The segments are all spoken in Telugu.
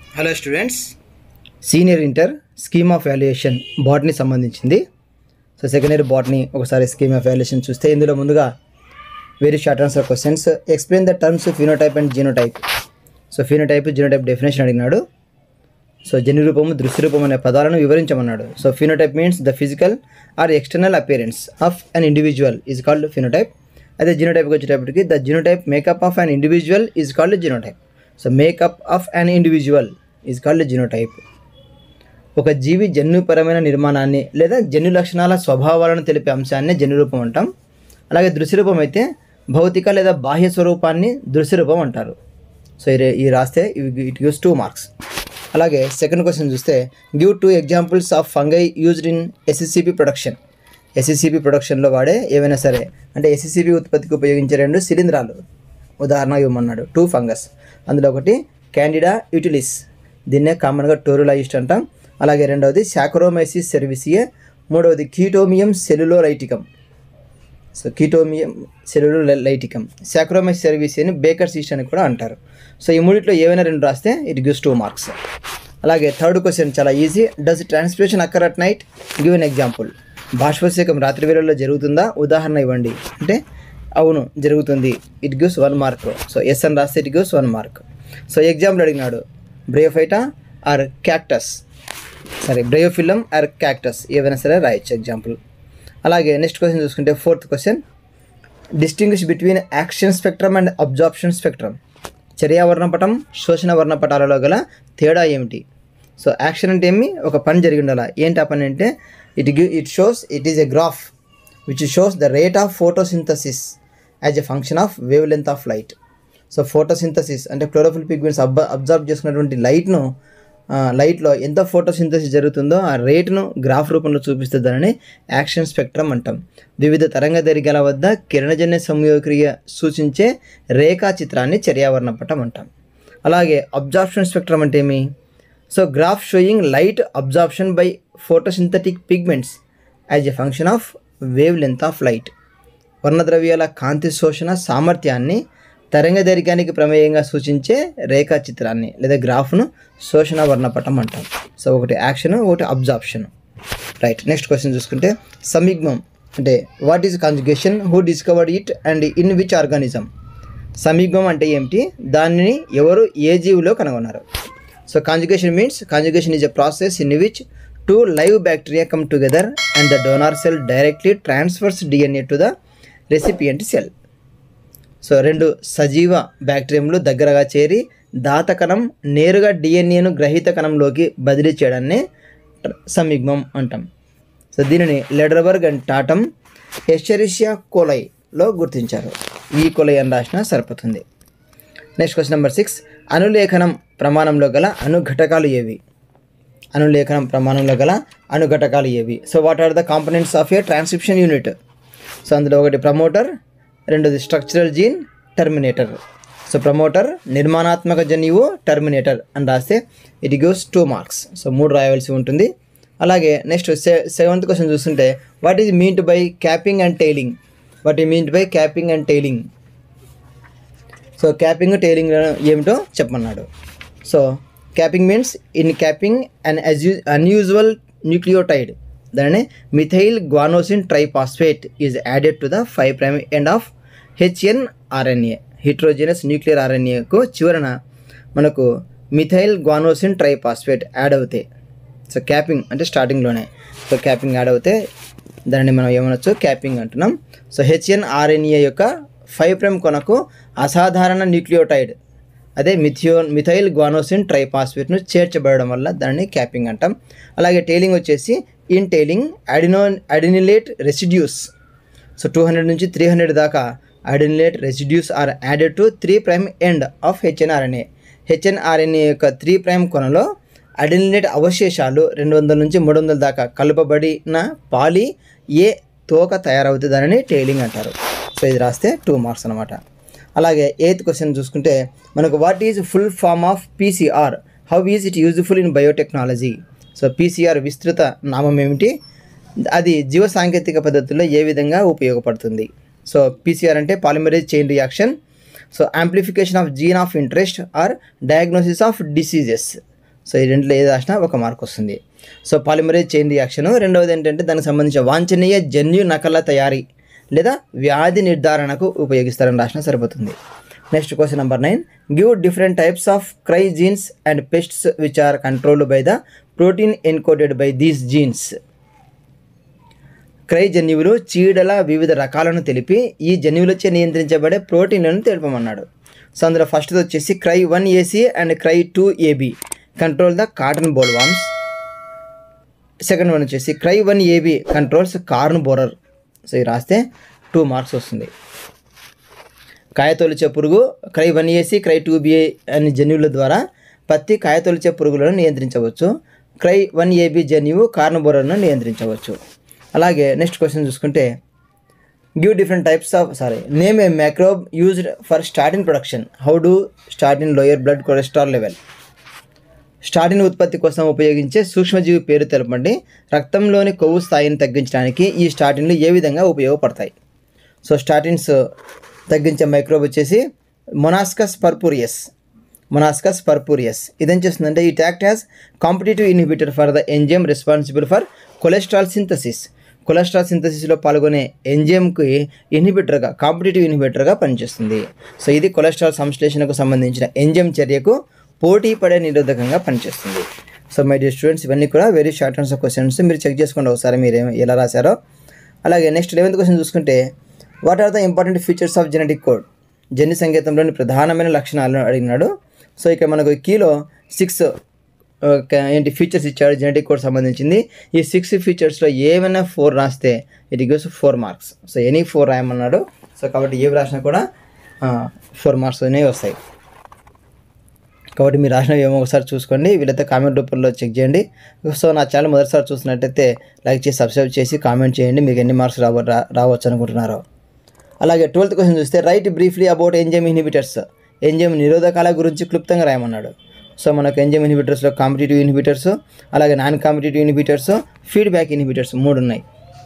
hello students senior inter scheme of valuation botany సంబంధించింది సో సెకండ్ ఇయర్ బాట్ని ఒకసారి స్కీమ్ ఆఫ్ వాల్యుయేషన్ చూస్తే ఇందులో ముందుగా very short answer questions explain the terms phenotype and genotype so phenotype genotype definition అడిగినాడు సో జన్యు రూపము దృశ్య రూపం అనే పదాలను వివరించమన్నాడు so phenotype means the physical or external appearance of an individual is called phenotype అదే జీనోటైప్కి వచ్చేటప్పటికి the genotype makeup of an individual is called genotype so makeup of an individual is called genotype ఒక జీవి జన్యుపరమైన నిర్మాణాన్ని లేదా జన్యు లక్షణాల స్వభావాలను తెలిపే అంశాన్ని జన్యురూపం అంటాం అలాగే దృశ్యరూపం అయితే భౌతిక లేదా బాహ్య స్వరూపాన్ని దృశ్యరూపం అంటారు సో ఈ రే- ఈ రాస్తే ఇట్ గివ్స్ టూ మార్క్స్ అలాగే సెకండ్ క్వశ్చన్ చూస్తే give two examples of fungi used in SSCP production ఎస్ఎస్సిపి ప్రొడక్షన్లో వాడే ఏవైనా సరే అంటే ఎస్ఎస్సిపి ఉత్పత్తికి ఉపయోగించే రెండు శిలీంధ్రాలు ఉదాహరణ ఇవ్వమన్నాడు టూ ఫంగస్ అందులో ఒకటి క్యాండిడా యూటిలిస్ దీన్నే కామన్గా టోరులైస్ట్ అంటాం అలాగే రెండవది శాక్రోమైసిస్ సెర్విసియే మూడవది chaetomium cellulolyticum so chaetomium cellulolyticum saccharomyces cerevisiae అని బేకర్ సిస్ట్ అని కూడా అంటారు సో ఈ మూడిట్లో ఏవైనా రెండు రాస్తే ఇట్ గివ్స్ టూ మార్క్స్ అలాగే థర్డ్ క్వశ్చన్ చాలా easy does transpiration occur at night give an example బాష్పశేకం రాత్రి వేళల్లో జరుగుతుందా ఉదాహరణ ఇవ్వండి అంటే అవును జరుగుతుంది it gives one mark so yes అని రాస్తే it gives one mark so example అడిగినాడు bryophyta or cactus sorry bryophyllum are cactus ఏవైనా సరే రాయొచ్చు ఎగ్జాంపుల్ అలాగే నెక్స్ట్ క్వశ్చన్ చూసుకుంటే fourth question distinguish between action spectrum and absorption spectrum చర్యా వర్ణపటం శోషణ వర్ణపటాలలో గల తేడా ఏమిటి సో యాక్షన్ అంటే ఏమి ఒక పని జరిగి ఉండాలి ఏంటి ఆ పని అంటే it give it shows it is a graph which shows the rate of photosynthesis as a function of wavelength of light so photosynthesis అంటే క్లోరోఫిల్ పిగ్మెంట్స్ అబ్ అబ్జర్వ్ చేసుకున్నటువంటి లైట్ను లైట్లో ఎంత ఫోటోసింథసిస్ జరుగుతుందో ఆ రేటును గ్రాఫ్ రూపంలో చూపిస్తే దానిని యాక్షన్ స్పెక్ట్రమ్ అంటాం వివిధ తరంగ దైర్ఘ్యాల వద్ద కిరణజన్య సంయోగక్రియ సూచించే రేఖా చిత్రాన్ని చర్యావరణ పటం అంటాం అలాగే అబ్జార్ప్షన్ స్పెక్ట్రమ్ అంటే ఏమి so graph showing light absorption by photosynthetic pigments as a function of wavelength of light వర్ణద్రవ్యాల కాంతి శోషణ సామర్థ్యాన్ని తరంగ దైర్ఘ్యానికి ప్రమేయంగా సూచించే రేఖా చిత్రాన్ని లేదా గ్రాఫ్ను శోషణ వర్ణపటం అంటాం సో ఒకటి యాక్షన్ ఒకటి అబ్జార్ప్షన్ రైట్ నెక్స్ట్ క్వశ్చన్ చూసుకుంటే సమిగ్మం అంటే what is conjugation who discovered it and in which organism సమీగ్మం అంటే ఏమిటి దానిని ఎవరు ఏ జీవిలో కనుగొన్నారు so conjugation means conjugation is a process in which two live bacteria come together and the donor cell directly transfers DNA to the recipient cell so రెండు సజీవ బ్యాక్టీరియంలు దగ్గరగా చేరి దాత కణం నేరుగా డిఎన్ఏను గ్రహీత కణంలోకి బదిలీ చేయడాన్ని ట్ర- సమిగ్మం అంటాం సో దీనిని లెడర్బర్గ్ అండ్ టాటమ్ హెస్చరిషియా కోలైలో గుర్తించారు ఈ కోలై అని రాసిన సరిపోతుంది నెక్స్ట్ క్వశ్చన్ నెంబర్ సిక్స్ అనులేఖనం ప్రమాణంలో గల అనుఘటకాలు ఏవి అనులేఖనం ప్రమాణంలో గల అనుఘటకాలు ఏవి so what are the components of a transcription unit so అందులో ఒకటి ప్రమోటర్ రెండోది structural gene terminator so promoter నిర్మాణాత్మక జన్యువు టర్మినేటర్ అని రాస్తే it gives two marks so మూడు రాయవలసి ఉంటుంది అలాగే నెక్స్ట్ సెవెంత్ క్వశ్చన్ చూస్తుంటే what is meant by capping and tailing what is meant by capping and tailing so capping tailing ఏమిటో చెప్పమన్నాడు so capping means in capping and unusual nucleotide దానిని methyl guanosine triphosphate is added to the five prime end of HN RNA heterogeneous nuclear ఆర్ఎన్ఏకు చివరన మనకు మిథైల్ గ్వానోసిన్ ట్రైపాస్ఫేట్ యాడ్ అవుతాయి సో క్యాపింగ్ అంటే స్టార్టింగ్లోనే సో క్యాపింగ్ యాడ్ అవుతే దానిని మనం ఏమనొచ్చు క్యాపింగ్ అంటున్నాం సో హెచ్ఎన్ ఆర్ఎన్ఏ యొక్క ఫైవ్ ప్రైమ్ కొనకు అసాధారణ న్యూక్లియోటైడ్ అదే మిథియో మిథైల్ గ్వానోసిన్ ట్రైపాస్ఫేట్ను చేర్చబడడం వల్ల దానిని క్యాపింగ్ అంటాం అలాగే టైలింగ్ వచ్చేసి in tailing adeno adenylate residues so two hundred నుంచి త్రీ హండ్రెడ్ దాకా adenylate residues are added to three prime end of HNRNA HNRNA యొక్క త్రీ ప్రైమ్ కొనలో అడినిలేట్ అవశేషాలు రెండు వందల నుంచి మూడు వందల దాకా కలుపబడిన పాలి ఏ తోక తయారవుతుంది దానిని టైలింగ్ అంటారు సో ఇది రాస్తే టూ మార్క్స్ అనమాట అలాగే ఎయిత్ క్వశ్చన్ చూసుకుంటే మనకు what is full form of PCR how is it useful in biotechnology so PCR విస్తృత నామం ఏమిటి అది జీవ సాంకేతిక పద్ధతుల్లో ఏ విధంగా ఉపయోగపడుతుంది సో పీసీఆర్ అంటే polymerase chain reaction so amplification of gene of interest or diagnosis of diseases so ఈ రెండులో ఏది రాసినా ఒక మార్క్ వస్తుంది సో పాలిమరేజ్ చైన్ రియాక్షన్ రెండవది ఏంటంటే దానికి సంబంధించిన వాంఛనీయ జన్యు నకల తయారీ లేదా వ్యాధి నిర్ధారణకు ఉపయోగిస్తారని రాసినా సరిపోతుంది next question number nine give different types of cry genes and pests which are controlled by the protein encoded by these genes cry జన్యువులు చీడల వివిధ రకాలను తెలిపి ఈ జన్యువులచే నియంత్రించబడే ప్రోటీన్లను తెలుపమన్నాడు సో అందులో ఫస్ట్ వచ్చేసి cry one AC and cry two AB control the cotton bollworms second one వచ్చేసి cry one AB controls corn borer so ఇది రాస్తే టూ మార్క్స్ వస్తుంది కాయతొలిచే పురుగు cry one AC cry two BA అనే జన్యువుల ద్వారా పత్తి కాయతొలిచే పురుగులను నియంత్రించవచ్చు క్రై వన్ ఏబి జన్యువు కార్న్ బోరర్ను నియంత్రించవచ్చు అలాగే నెక్స్ట్ క్వశ్చన్ చూసుకుంటే give different types of sorry name a microbe used for statin production how do statin lower blood cholesterol level statin ఉత్పత్తి కోసం ఉపయోగించే సూక్ష్మజీవి పేరు తెలపండి రక్తంలోని కొవ్వు స్థాయిని తగ్గించడానికి ఈ స్టాటిన్లు ఏ విధంగా ఉపయోగపడతాయి సో స్టాటిన్స్ తగ్గించే మైక్రోబ్ వచ్చేసి మొనాస్కస్ పర్పూరియస్ మొనాస్కస్ పర్పూరియస్ ఇదేం చేస్తుందంటే ఈ ట్యాక్ట్ as competitive inhibitor for the enzyme responsible for cholesterol synthesis cholesterol సింథసిస్లో పాల్గొనే ఎంజైమ్కి ఇన్హిబిటర్గా కాంపిటేటివ్ ఇన్హిబిటర్గా పనిచేస్తుంది సో ఇది కొలెస్ట్రాల్ సంశ్లేషణకు సంబంధించిన ఎంజైమ్ చర్యకు పోటీ పడే నిరోధకంగా పనిచేస్తుంది సో మై డియర్ స్టూడెంట్స్ ఇవన్నీ కూడా వెరీ షార్ట్ ఆన్సర్ క్వశ్చన్స్ మీరు చెక్ చేసుకోండి ఒకసారి మీరు ఏం- ఎలా రాశారో అలాగే నెక్స్ట్ లెవెన్త్ క్వశ్చన్ చూసుకుంటే what are the important features of genetic code జన్యు సంకేతంలోని ప్రధానమైన లక్షణాలను అడిగినాడు సో ఇక్కడ మనకు కీలో సిక్స్ ఏంటి ఫీచర్స్ ఇచ్చాడు జెనెటిక్ కోడ్ సంబంధించింది ఈ సిక్స్ ఫీచర్స్లో ఏమైనా ఫోర్ రాస్తే it gives four marks so any four రాయమన్నాడు సో కాబట్టి ఏవి రాసినా కూడా ఫోర్ మార్క్స్ అనేవి వస్తాయి కాబట్టి మీరు రాసినవి ఏమో ఒకసారి చూసుకోండి వీళ్ళైతే కామెంట్ రూపంలో చెక్ చేయండి సో నా ఛానల్ మొదటిసారి చూసినట్టయితే లైక్ చేసి సబ్స్క్రైబ్ చేసి కామెంట్ చేయండి మీకు ఎన్ని మార్క్స్ రావ రా- రావచ్చు అనుకుంటున్నారో అలాగే ట్వెల్త్ క్వశ్చన్ చూస్తే write briefly about enzyme inhibitors enzyme నిరోధకాల గురించి క్లుప్తంగా రాయమన్నాడు సో మనకు ఎంజైమ్ ఇన్హిబిటర్స్లో కాంపిటేటివ్ ఇన్హిబిటర్స్ అలాగే non competitive inhibitors feedback inhibitors మూడు ఉన్నాయి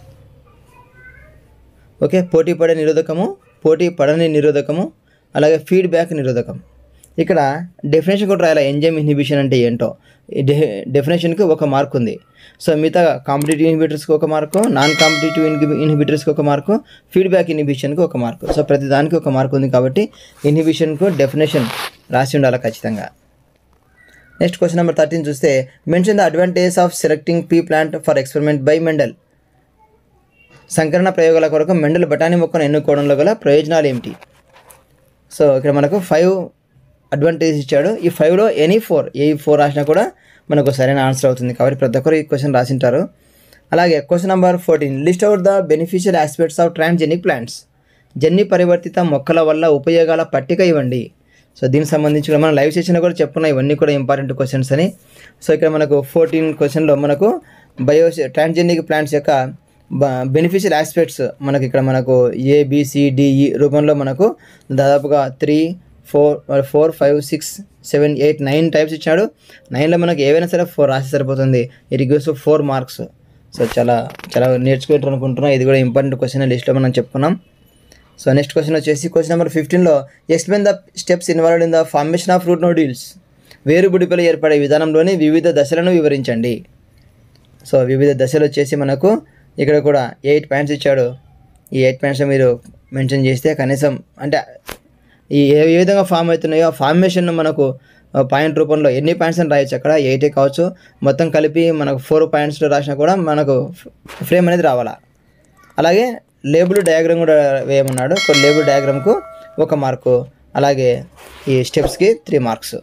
ఓకే పోటీ పడే నిరోధకము పోటీ పడని నిరోధకము అలాగే ఫీడ్బ్యాక్ నిరోధకం ఇక్కడ డెఫినేషన్ కూడా రాయాలి ఎంజైమ్ ఇన్హిబిషన్ అంటే ఏంటో ఈ డె డెఫినేషన్కి ఒక మార్క్ ఉంది సో మిగతా కాంపిటేటివ్ ఇన్హిబిటర్స్కి ఒక మార్కు నాన్ కాంపిటేటివ్ ఇన్హిబిటర్స్కి ఒక మార్కు ఫీడ్బ్యాక్ ఇన్హిబిషన్కి ఒక మార్కు సో ప్రతి దానికి ఒక మార్క్ ఉంది కాబట్టి ఇన్హిబిషన్కు డెఫినేషన్ రాసి ఉండాలి ఖచ్చితంగా నెక్స్ట్ క్వశ్చన్ నెంబర్ థర్టీన్ చూస్తే mention the advantage of selecting pea plant for experiment by Mendel సంకరణ ప్రయోగాల కొరకు మెండల్ బఠానీ మొక్కను ఎన్నుకోవడంలో గల ప్రయోజనాలు ఏమిటి సో ఇక్కడ మనకు ఫైవ్ అడ్వాంటేజ్ ఇచ్చాడు ఈ ఫైవ్లో ఎనీ ఫోర్ ఏ ఫోర్ రాసినా కూడా మనకు సరైన ఆన్సర్ అవుతుంది కాబట్టి ప్రతి ఒక్కరు ఈ క్వశ్చన్ రాసింటారు అలాగే question number fourteen list out the beneficial aspects of transgenic plants జన్యు పరివర్తిత మొక్కల వల్ల ఉపయోగాల పట్టిక ఇవ్వండి సో దీనికి సంబంధించి కూడా మనం లైవ్ సెషన్ కూడా చెప్పుకున్నాం ఇవన్నీ కూడా ఇంపార్టెంట్ క్వశ్చన్స్ అని సో ఇక్కడ మనకు ఫోర్టీన్ క్వశ్చన్లో మనకు బయో ట్రాన్స్జెనిక్ ప్లాంట్స్ యొక్క బెనిఫిషియల్ ఆస్పెక్ట్స్ మనకి ఇక్కడ మనకు ఏబిసిడిఈ రూపంలో మనకు దాదాపుగా three four four five six seven eight nine types ఇచ్చాడు నైన్లో మనకు ఏవైనా సరే ఫోర్ రాసి సరిపోతుంది it gives four marks so చాలా చాలా నేర్చుకుంటారు అనుకుంటున్నాం ఇది కూడా ఇంపార్టెంట్ క్వశ్చన్ లిస్ట్లో మనం చెప్పుకున్నాం సో నెక్స్ట్ క్వశ్చన్ వచ్చేసి క్వశ్చన్ నెంబర్ ఫిఫ్టీన్లో explain the steps involved in the formation of root nodules వేరు బుడిపలు ఏర్పడే విధానంలోని వివిధ దశలను వివరించండి సో వివిధ దశలు వచ్చేసి మనకు ఇక్కడ కూడా ఎయిట్ పాయింట్స్ ఇచ్చాడు ఈ ఎయిట్ పాయింట్స్ మీరు మెన్షన్ చేస్తే కనీసం అంటే ఈ ఏ ఏ విధంగా ఫామ్ అవుతున్నాయో ఆ ఫార్మేషన్ మనకు పాయింట్ రూపంలో ఎన్ని పాయింట్స్ అని రాయొచ్చు అక్కడ ఎయిటే కావచ్చు మొత్తం కలిపి మనకు ఫోర్ పాయింట్స్లో రాసినా కూడా మనకు ఫ్రేమ్ అనేది రావాలా అలాగే లేబుల్ డయాగ్రామ్ కూడా వేయమన్నాడు ఒక లేబుల్ డయాగ్రామ్కు ఒక మార్కు అలాగే ఈ స్టెప్స్కి three marks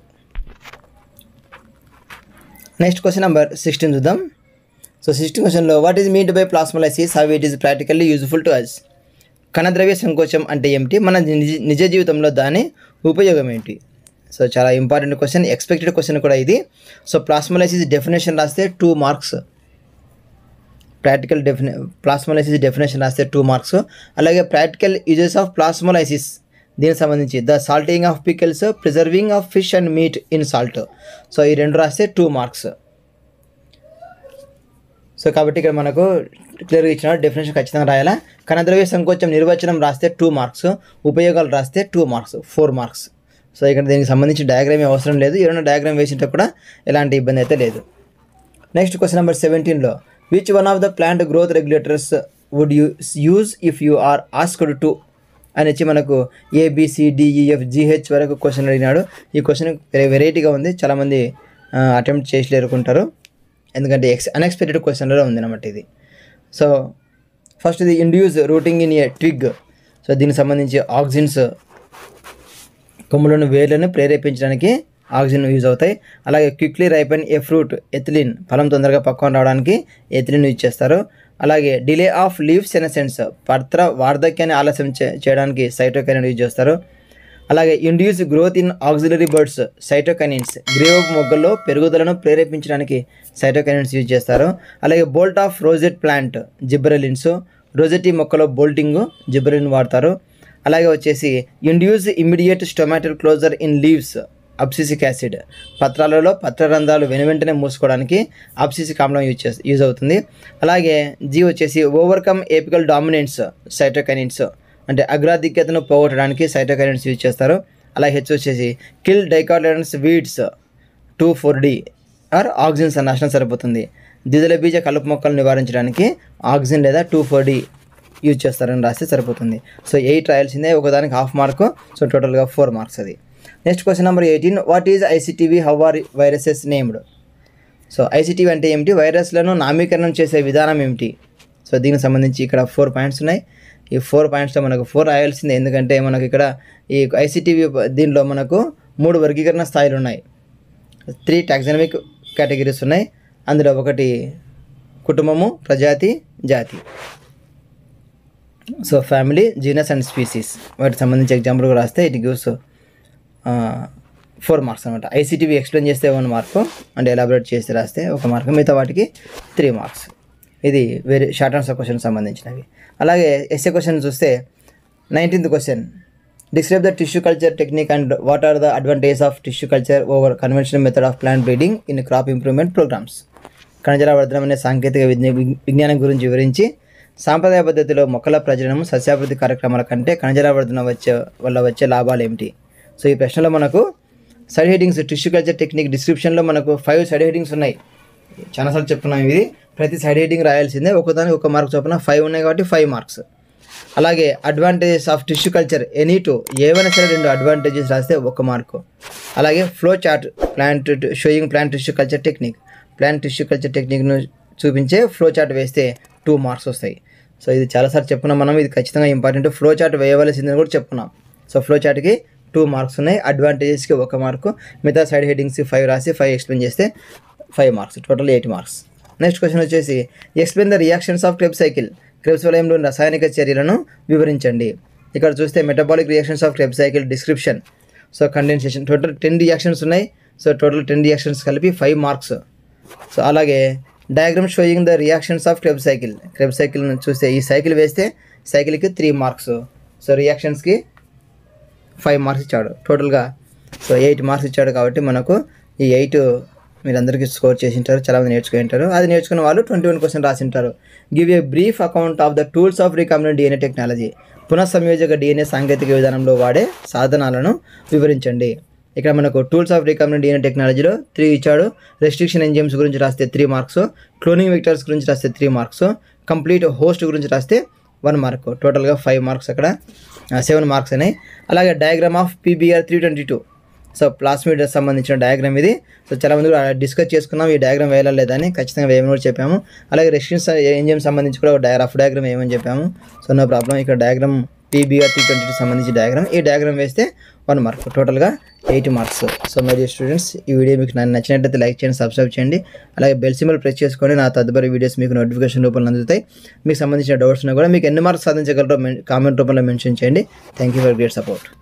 next question number sixteen చూద్దాం సో సిక్స్టీన్ క్వశ్చన్లో what is meant by plasmolysis how it is practically useful to us కణద్రవ్య సంకోచం అంటే ఏమిటి మన నిజ నిజ జీవితంలో దాని ఉపయోగం ఏంటి సో చాలా ఇంపార్టెంట్ క్వశ్చన్ ఎక్స్పెక్టెడ్ క్వశ్చన్ కూడా ఇది సో ప్లాస్మలైసిస్ డెఫినేషన్ రాస్తే two marks practical define plasmolysis definition రాస్తే టూ మార్క్స్ అలాగే ప్రాక్టికల్ యూజెస్ ఆఫ్ ప్లాస్మోలైసిస్ దీనికి సంబంధించి the salting of pickles preserving of fish and meat in salt so ఈ రెండు రాస్తే టూ మార్క్స్ సో కాబట్టి ఇక్కడ మనకు క్లియర్గా ఇచ్చిన డెఫినేషన్ ఖచ్చితంగా రాయాలా కణద్రవ్య సంకోచం నిర్వచనం రాస్తే టూ మార్క్స్ ఉపయోగాలు రాస్తే two marks four marks so ఇక్కడ దీనికి సంబంధించి డయాగ్రామ్ అవసరం లేదు ఏమైనా డయాగ్రామ్ వేసింటే కూడా ఎలాంటి ఇబ్బంది అయితే లేదు నెక్స్ట్ క్వశ్చన్ నెంబర్ సెవెంటీన్లో which one of the plant growth regulators would you use if you are asked to అని వచ్చి మనకు ఏబిసిడిఈఎఫ్ జిహెచ్ వరకు క్వశ్చన్ అడిగినాడు ఈ క్వశ్చన్ వెరైటీగా ఉంది చాలామంది అటెంప్ట్ చేసి లేరుకుంటారు ఎందుకంటే ఎక్స్ అన్ఎక్స్పెక్టెడ్ క్వశ్చన్లో ఉంది అన్నమాట ఇది సో ఫస్ట్ ఇది induce rooting in a twig so దీనికి సంబంధించి ఆక్సిజన్స్ కొమ్ములను వేర్లను ప్రేరేపించడానికి ఆక్సిజన్ యూజ్ అవుతాయి అలాగే quickly ripen a fruit ethylene ఫలం తొందరగా పక్వం రావడానికి ఎథిలిన్ యూజ్ చేస్తారు అలాగే డిలే ఆఫ్ లీవ్స్ సెనసెన్స్ పత్ర వార్ధక్యాన్ని ఆలస్యం చే- చేయడానికి సైటోకైన్ యూజ్ చేస్తారు అలాగే induce growth in axillary buds cytokinins గ్రేవ్ మొగ్గల్లో పెరుగుదలను ప్రేరేపించడానికి సైటోకైనిన్స్ యూజ్ చేస్తారు అలాగే bolt of rosette plant gibberellins rosette మొక్కలో బోల్టింగ్ జిబ్రలిన్ వాడతారు అలాగే వచ్చేసి induce immediate stomatal closure in leaves abscisic acid పత్రాలలో పత్రరంధ్రాలు వెను వెంటనే మూసుకోవడానికి అబ్సిసిక్ ఆమ్లం యూజ్ చేస్ యూజ్ అవుతుంది అలాగే జీ వచ్చేసి ఓవర్కమ్ ఏపికల్ డామినెన్స్ సైటోకైనిన్స్ అంటే అగ్రాధిక్యతను పోగొట్టడానికి సైటోకైనిన్స్ యూజ్ చేస్తారు అలాగే హెచ్ వచ్చేసి kill dicotyledons weeds two four D or auxin నాశనం సరిపోతుంది ద్విదళ బీజ కలుపు మొక్కలు నివారించడానికి ఆక్సిజన్ లేదా టూ ఫోర్ డి యూజ్ చేస్తారని రాస్తే సరిపోతుంది సో ఎయిట్ రాయాల్సిందే ఒకదానికి హాఫ్ మార్క్ సో టోటల్గా ఫోర్ మార్క్స్ అది next question number eighteen what is ICTV how are viruses named so ICTV అంటే ఏమిటి వైరస్లను నామీకరణం చేసే విధానం ఏమిటి సో దీనికి సంబంధించి ఇక్కడ ఫోర్ పాయింట్స్ ఉన్నాయి ఈ ఫోర్ పాయింట్స్లో మనకు ఫోర్ రాయాల్సిందే ఎందుకంటే మనకు ఇక్కడ ఈ ఐసిటీవీ దీనిలో మనకు మూడు వర్గీకరణ స్థాయిలు ఉన్నాయి త్రీ టాక్సానమిక్ కేటగిరీస్ ఉన్నాయి అందులో ఒకటి కుటుంబము ప్రజాతి జాతి so family genus and species వాటికి సంబంధించి ఎగ్జాంపుల్గా రాస్తే ఇట్ గివ్స్ ఫోర్ మార్క్స్ అనమాట ఐసీటీవీ ఎక్స్ప్లెయిన్ చేస్తే వన్ మార్క్ అంటే ఎలాబరేట్ చేసి రాస్తే ఒక మార్క్ మిగతా వాటికి త్రీ మార్క్స్ ఇది వేరే షార్ట్ ఆన్సర్ క్వశ్చన్ సంబంధించినవి అలాగే ఎస్ఏ క్వశ్చన్ చూస్తే nineteenth question describe the tissue culture technique and what are the advantage of tissue culture over conventional method of plant breeding in crop improvement programmes కణజాల వర్ధనం అనే సాంకేతిక విజ్ఞ- విజ్ఞానం గురించి వివరించి సాంప్రదాయ పద్ధతిలో మొక్కల ప్రజననం సస్యాభివృద్ధి కార్యక్రమాల కంటే కణజాల వర్ధన వచ్చే వల్ల వచ్చే లాభాలు ఏమిటి సో ఈ ప్రశ్నలో మనకు side headings tissue culture technique డిస్క్రిప్షన్లో మనకు ఫైవ్ సైడ్ హెడింగ్స్ ఉన్నాయి చాలాసార్లు చెప్తున్నాం ఇది ప్రతి సైడ్ హెడింగ్ రాయాల్సిందే ఒకదానికి ఒక మార్క్ చొప్పున ఫైవ్ ఉన్నాయి కాబట్టి ఫైవ్ మార్క్స్ అలాగే advantages of tissue culture any two ఏవైనా సరే రెండు అడ్వాంటేజెస్ రాస్తే ఒక మార్కు అలాగే flow chart plant showing plant tissue culture technique plant tissue culture టెక్నిక్ను చూపించే ఫ్లో చార్ట్ వేస్తే టూ మార్క్స్ వస్తాయి సో ఇది చాలాసార్లు చెప్పుకున్నాం మనం ఇది ఖచ్చితంగా ఇంపార్టెంట్ ఫ్లో చార్ట్ వేయవలసిందని కూడా చెప్పుకున్నాం సో ఫ్లో చార్ట్కి టూ మార్క్స్ ఉన్నాయి అడ్వాంటేజెస్కి ఒక మార్కు మిగతా సైడ్ హెడింగ్స్ ఫైవ్ రాసి ఫైవ్ ఎక్స్ప్లెయిన్ చేస్తే five marks total eight marks next question వచ్చేసి explain the reactions of Kreb cycle Krebs వలయంలోని రసాయనిక చర్యలను వివరించండి ఇక్కడ చూస్తే metabolic reactions of Kreb cycle description so condensation total ten reactions ఉన్నాయి సో టోటల్ టెన్ రియాక్షన్స్ కలిపి ఫైవ్ మార్క్స్ సో అలాగే diagram showing the reactions of Kreb cycle Krebs సైకిల్ని చూస్తే ఈ సైకిల్ వేస్తే సైకిల్కి త్రీ మార్క్స్ సో రియాక్షన్స్కి ఫైవ్ మార్క్స్ ఇచ్చాడు టోటల్గా సో ఎయిట్ మార్క్స్ ఇచ్చాడు కాబట్టి మనకు ఈ ఎయిట్ మీరందరికీ స్కోర్ చేసి ఉంటారు చాలామంది నేర్చుకుని ఉంటారు అది నేర్చుకున్న వాళ్ళు ట్వంటీ వన్ క్వశ్చన్ రాసి ఉంటారు give a brief account of the tools of recombinant DNA technology పునఃసంయోజక డిఎన్ఏ సాంకేతిక విధానంలో వాడే సాధనాలను వివరించండి ఇక్కడ మనకు టూల్స్ ఆఫ్ రికామినెంట్ డిఎన్ఏ టెక్నాలజీలో త్రీ ఇచ్చాడు రెస్ట్రిక్షన్ ఎంజిమ్స్ గురించి రాస్తే త్రీ మార్క్స్ క్లోనింగ్ వెక్టర్స్ గురించి రాస్తే త్రీ మార్క్స్ కంప్లీట్ హోస్ట్ గురించి రాస్తే వన్ మార్క్ టోటల్గా ఫైవ్ మార్క్స్ అక్కడ సెవెన్ మార్క్స్ అయినాయి అలాగే diagram of PBR three twenty two so plasmid సంబంధించిన డయాగ్రామ్ ఇది సో చాలా మంది కూడా డిస్కస్ చేసుకున్నాం ఈ డయాగ్రామ్ వేయాలా లేదా అని ఖచ్చితంగా వేయమని కూడా చెప్పాము అలాగే రెస్ట్రిక్షన్స్ ఎంజిఎం సంబంధించి కూడా ఒక డయా రఫ్ డయాగ్రామ్ వేయమని చెప్పాము సో నో ప్రాబ్లం ఇక్కడ diagram PBR three twenty two సంబంధించి డయాగ్రామ్ ఈ డయాగ్రామ్ వేస్తే వన్ మార్క్ టోటల్గా ఎయిట్ మార్క్స్ సో మరి స్టూడెంట్స్ ఈ వీడియో మీకు నాకు నచ్చినట్లయితే లైక్ చేయండి సబ్స్క్రైబ్ చేయండి అలాగే బెల్ సింబల్ ప్రెస్ చేసుకొని నా తదుపరి వీడియోస్ మీకు నోటిఫికేషన్ రూపంలో అందుతాయి మీకు సంబంధించిన డౌట్స్ ఉన్నా కూడా మీకు ఎన్ని మార్క్స్ సాధించగలరో కామెంట్ రూపంలో మెన్షన్ చేయండి thank you for great support